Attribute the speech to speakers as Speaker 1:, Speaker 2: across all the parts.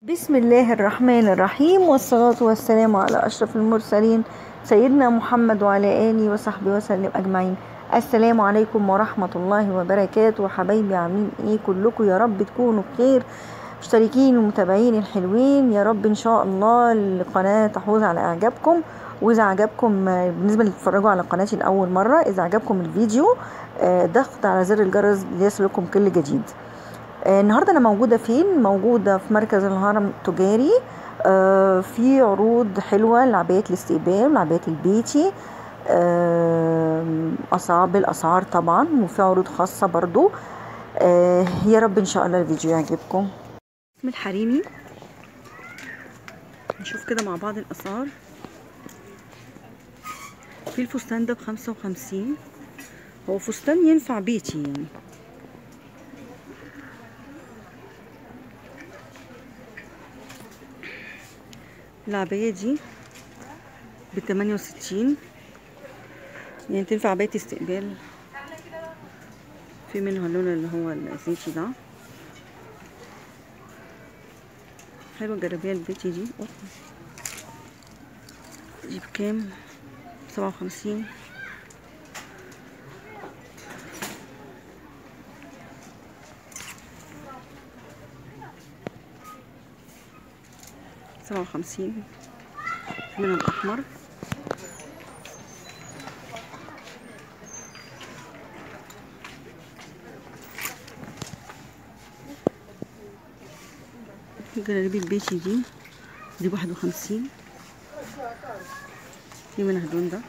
Speaker 1: بسم الله الرحمن الرحيم والصلاة والسلام على أشرف المرسلين سيدنا محمد وعلى آله وصحبه وسلم أجمعين السلام عليكم ورحمة الله وبركاته حبايبي عاملين ايه كلكم يا رب تكونوا بخير مشتركين ومتابعين الحلوين يا رب ان شاء الله القناة تحوز على اعجابكم واذا عجبكم آه، بالنسبة اللي بتتفرجوا على قناتي لاول مرة اذا عجبكم الفيديو آه، ضغط على زر الجرس ليصلكم كل جديد آه، النهارده انا موجوده فين موجوده في مركز الهرم التجاري آه، في عروض حلوه لعبايات الاستقبال لعبايات البيتي آه، اسعار بالاسعار طبعا وفي عروض خاصه برضو آه، يا رب ان شاء الله الفيديو يعجبكم اسم الحريمي نشوف كده مع بعض الاسعار في الفستان ده بخمسة وخمسين هو فستان ينفع بيتي يعني العباية دي بتمانية وستين يعني تنفع عباية استقبال في منها اللون اللي هو الزيتي ده حلوة الجلابية البيتي دي قطن دي بكام سبعة وخمسين سبعة وخمسين في منها الأحمر الجلابية البيتي دي دي بواحد وخمسين في منها اللون ده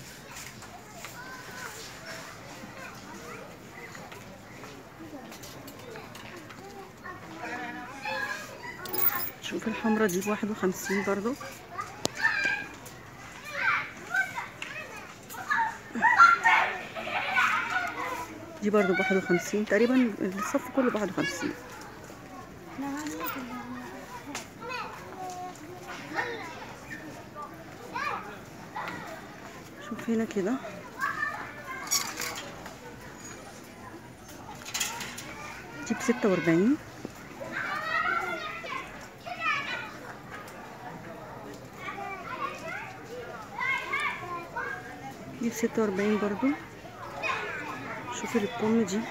Speaker 1: شوف الحمرا دي بواحد وخمسين برضو دي برضو بواحد وخمسين تقريبا الصف كله بواحد وخمسين شوف هنا كده دي بستة وأربعين دي بستة وأربعين برضو شوفي الكم دي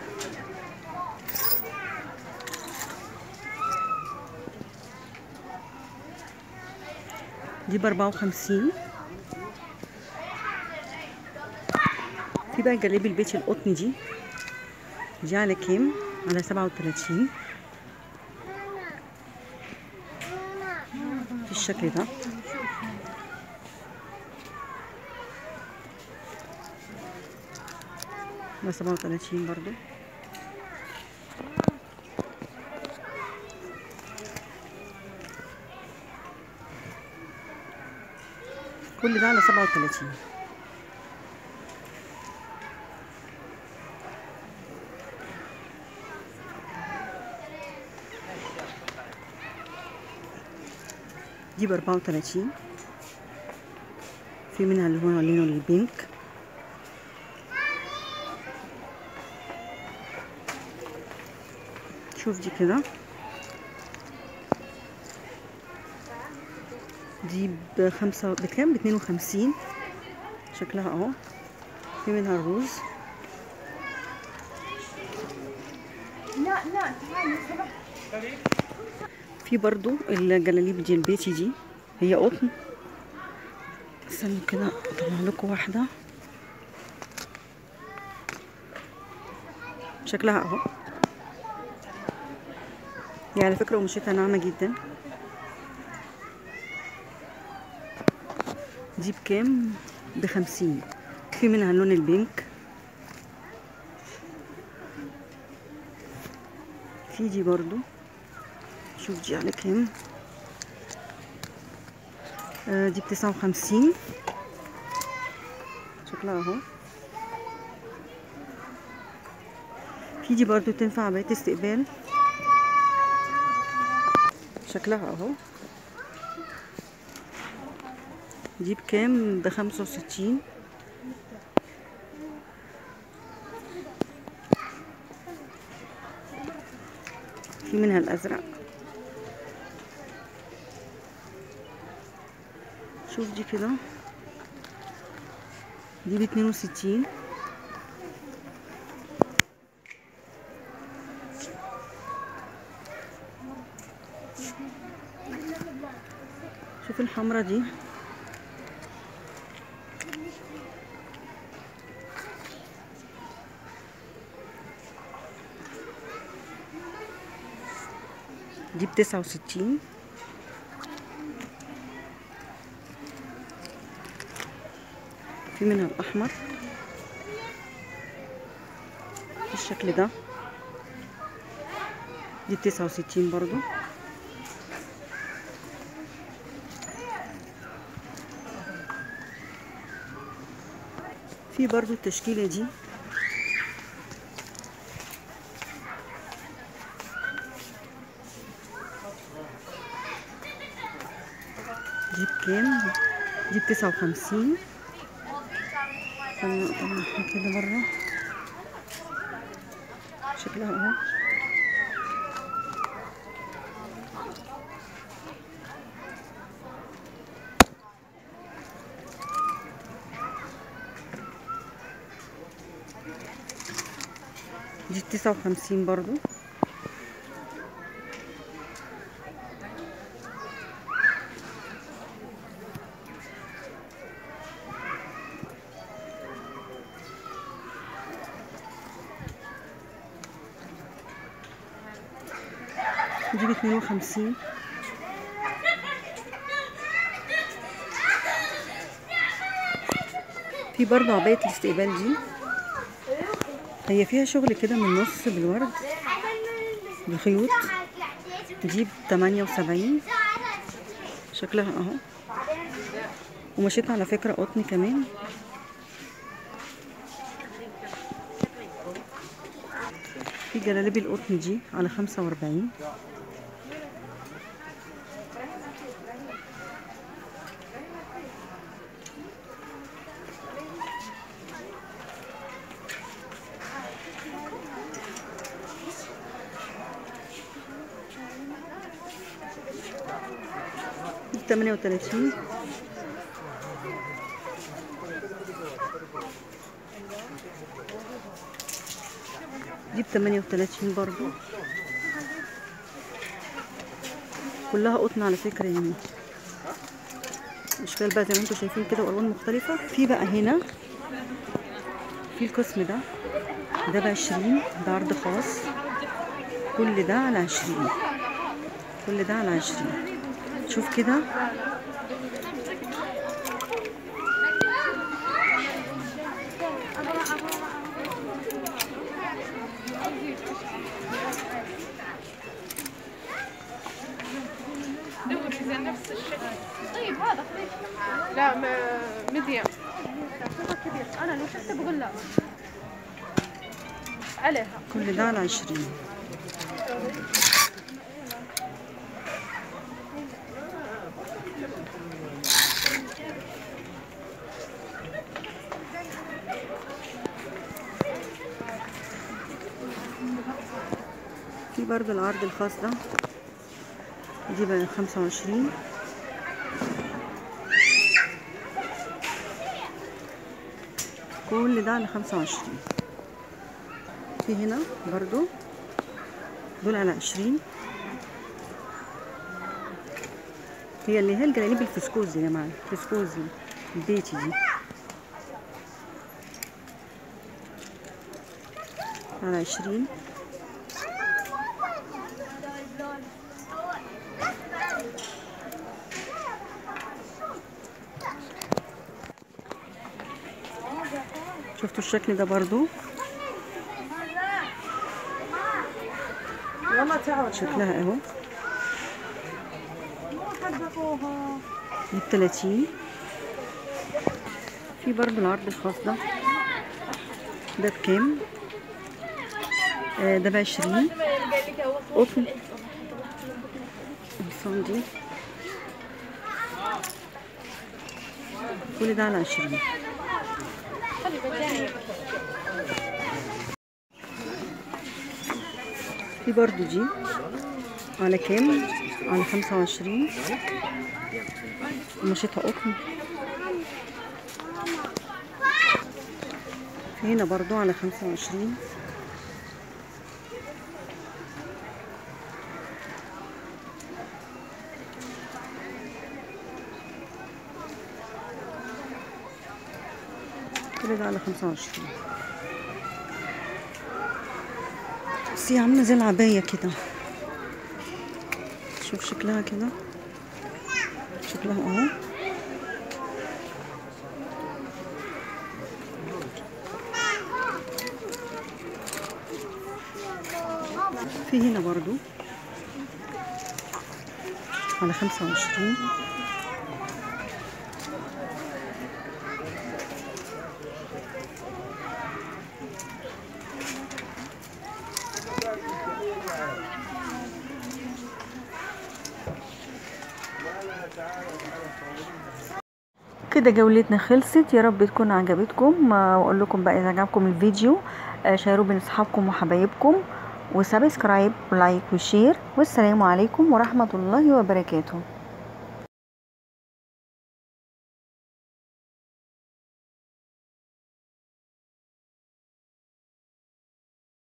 Speaker 1: دي بأربعة وخمسين في بقى جلابي البيتي القطن دي دي على كام على سبعة وتلاتين في الشكل ده على سبعة وتلاتين برضو كل ده على سبعة وتلاتين دي بأربعة وتلاتين في منها اللي هو اللون البينك شوف دي كده دي بخمسة بكام باتنين وخمسين شكلها اهو في منها الروز في برضو الجلاليب دي البيتي دي هي قطن استنوا كده اطلع لكم واحده شكلها اهو هي على فكره قماشتها ناعمه جدا دي بكام بخمسين في منها اللون البينك في دي برضو شوف دي على كام آه دي بتسعة وخمسين شكلها اهو في دي برضو تنفع عباية استقبال شكلها اهو دي بكام بخمسة وستين في منها الازرق شوف دي كده دي باتنين وستين شوف الحمرا دي دي بتسعة وستين في منها الأحمر بالشكل ده دي بتسعة وستين برضو في برضو التشكيلة دي دي بكام دي بتسعة وخمسين خلينا نقطعها كده مرة شكلها اهو دي تسعة وخمسين برضو دي باتنين وخمسين في برضه عباية الاستقبال دي هي فيها شغل كده من النص بالورد بخيوط دي بتمانية وسبعين شكلها اهو ومشيت على فكرة قطن كمان في جلاليب القطن دي على خمسة وأربعين دي تمانية وتلاتين دي بتمانية وتلاتين برضو كلها قطن على فكرة يعني اشكال بقى زي ما انتم شايفين كده والوان مختلفة في بقى هنا في القسم ده ده بعشرين ده عرض خاص كل ده على عشرين كل ده على عشرين شوف كده
Speaker 2: دوري زي نفس الشكل طيب هذا خليك لا ما مديم كبير انا لو شفته بقول لا عليها
Speaker 1: كل ده على عشرين في برضه العرض الخاص ده دي بقى خمسة وعشرين كل ده على خمسة وعشرين في هنا برضو دول على عشرين هي اللي هي الجلاليب الفسكوز يا جماعة الفسكوز البيتي دي على عشرين شفتوا الشكل ده برضو شكلها اهو دي بتلاتين في برضو العرض الخاص ده ده بكام آه ده بعشرين قطن الصون دي كل ده على عشرين في برضو دي على كام على خمسة وعشرين قماشتها قطن في هنا برضو على خمسة وعشرين كل ده على خمسة وعشرين بس هي عاملة زي العباية كده شوف شكلها كده شكلها اهو في هنا برضو على خمسة وعشرين كده جولتنا خلصت يا رب تكون عجبتكم آه، واقول لكم بقى اذا عجبكم الفيديو آه، شيروه بين اصحابكم وحبايبكم وسبسكرايب ولايك وشير والسلام عليكم ورحمة الله وبركاته